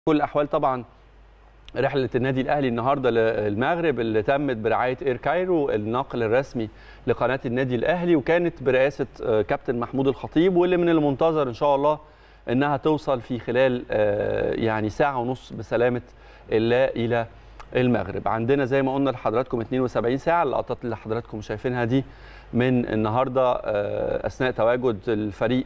كل الاحوال طبعا رحله النادي الاهلي النهارده للمغرب اللي تمت برعايه اير كايرو الناقل الرسمي لقناه النادي الاهلي وكانت برئاسه كابتن محمود الخطيب واللي من المنتظر ان شاء الله انها توصل في خلال يعني ساعه ونص بسلامه الله الى المغرب عندنا زي ما قلنا لحضراتكم 72 ساعه اللقطات اللي حضراتكم شايفينها دي من النهارده اثناء تواجد الفريق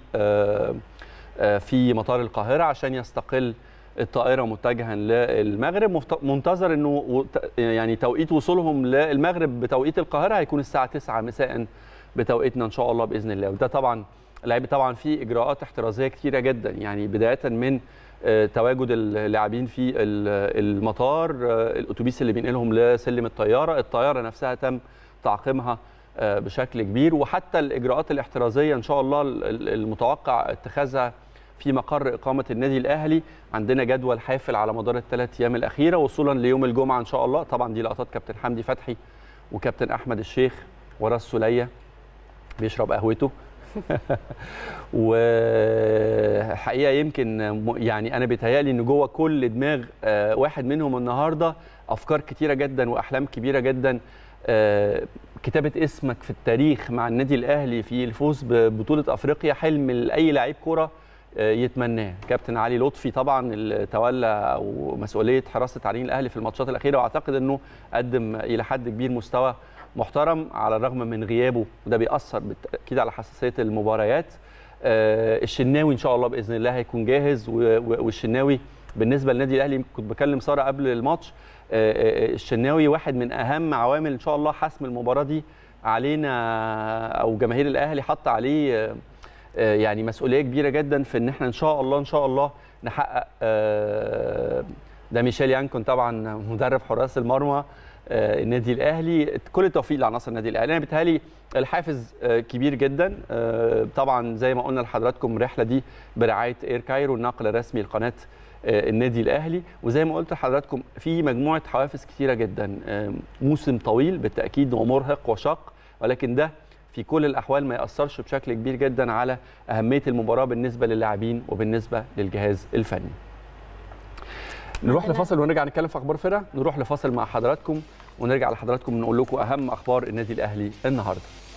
في مطار القاهره عشان يستقل الطائره متجها للمغرب منتظر انه يعني توقيت وصولهم للمغرب بتوقيت القاهره هيكون الساعه 9 مساء بتوقيتنا ان شاء الله باذن الله وده طبعا اللعيبه طبعا في اجراءات احترازيه كثيره جدا يعني بدايه من تواجد اللاعبين في المطار الاتوبيس اللي بينقلهم لسلم الطياره الطياره نفسها تم تعقيمها بشكل كبير وحتى الاجراءات الاحترازيه ان شاء الله المتوقع اتخاذها في مقر اقامه النادي الاهلي عندنا جدول حافل على مدار الثلاث ايام الاخيره وصولا ليوم الجمعه ان شاء الله طبعا دي لقطات كابتن حمدي فتحي وكابتن احمد الشيخ ورا السوليه بيشرب قهوته والحقيقه يمكن يعني انا بيتهيألي ان جوه كل دماغ واحد منهم النهارده افكار كتيره جدا واحلام كبيره جدا كتابه اسمك في التاريخ مع النادي الاهلي في الفوز ببطوله افريقيا حلم لاي لعيب كوره يتمناه كابتن علي لطفي طبعا اللي تولى او مسؤوليه حراسه تعليم الاهلي في الماتشات الاخيره واعتقد انه قدم الى حد كبير مستوى محترم على الرغم من غيابه وده بيأثر بالتاكيد على حساسيه المباريات الشناوي ان شاء الله باذن الله هيكون جاهز والشناوي بالنسبه للنادي الاهلي كنت بكلم ساره قبل الماتش الشناوي واحد من اهم عوامل ان شاء الله حسم المباراه دي علينا او جماهير الاهلي حط عليه يعني مسؤوليه كبيره جدا في ان احنا ان شاء الله ان شاء الله نحقق ده ميشيل يانكون طبعا مدرب حراس المرمى النادي الاهلي كل التوفيق لعناصر النادي الاهلي انا بيتهيألي الحافز كبير جدا طبعا زي ما قلنا لحضراتكم الرحله دي برعايه اير كايرو الناقل الرسمي لقناه النادي الاهلي وزي ما قلت لحضراتكم في مجموعه حوافز كثيره جدا موسم طويل بالتاكيد ومرهق وشاق ولكن ده في كل الاحوال ما ياثرش بشكل كبير جدا على اهميه المباراه بالنسبه للاعبين وبالنسبه للجهاز الفني نروح لفاصل ونرجع نتكلم في اخبار فرقه نروح لفاصل مع حضراتكم ونرجع لحضراتكم نقول لكم اهم اخبار النادي الاهلي النهارده